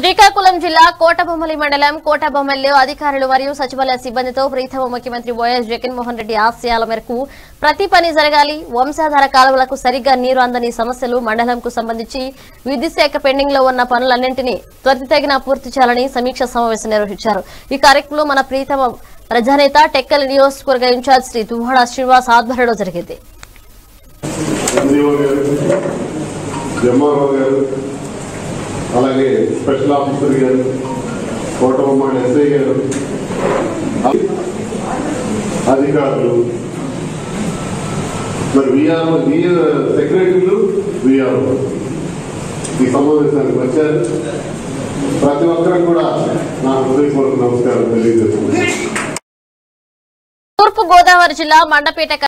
శ్రీకాకుళం జిల్లా కోటబొమ్మలి మండలం కోటబొమ్మల్లో అధికారులు మరియు సచివాలయ సిబ్బందితో ప్రీతమ ముఖ్యమంత్రి వైఎస్ జగన్మోహన్ రెడ్డి ఆశయాల మేరకు ప్రతి పని జరగాలి వంశాధార కాలువలకు సరిగ్గా నీరు అందని సమస్యలు మండలంకు సంబంధించి విద్యుత్ శాఖ పెండింగ్ లో ఉన్న పనులన్నింటినీ త్వరితగిన పూర్తి చేయాలని సమీక్ష సమావేశం నిర్వహించారు ఈ కార్యక్రమంలో మన ప్రీతమ ప్రజానేత టెక్కల్ నియోజకవర్గ ఇన్ఛార్జ్ శ్రీ దువ్వాడ శ్రీనివాస్ ఆధ్వర్యంలో జరిగింది ఎంఈఓ గారు ఎంఆర్ఓ గారు అలాగే స్పెషల్ ఆఫీసర్ గారు కోటబొమ్మ ఎస్ఐ గారు అధికారులు మరి విఆర్ సెక్రటరీలు విఆర్ఓ ఈ సమావేశానికి వచ్చారు ప్రతి ఒక్కరికి కూడా నా హృదయపూర్వక నమస్కారం తెలియజేస్తున్నాను తూర్పు గోదావరి జిల్లా మండపేట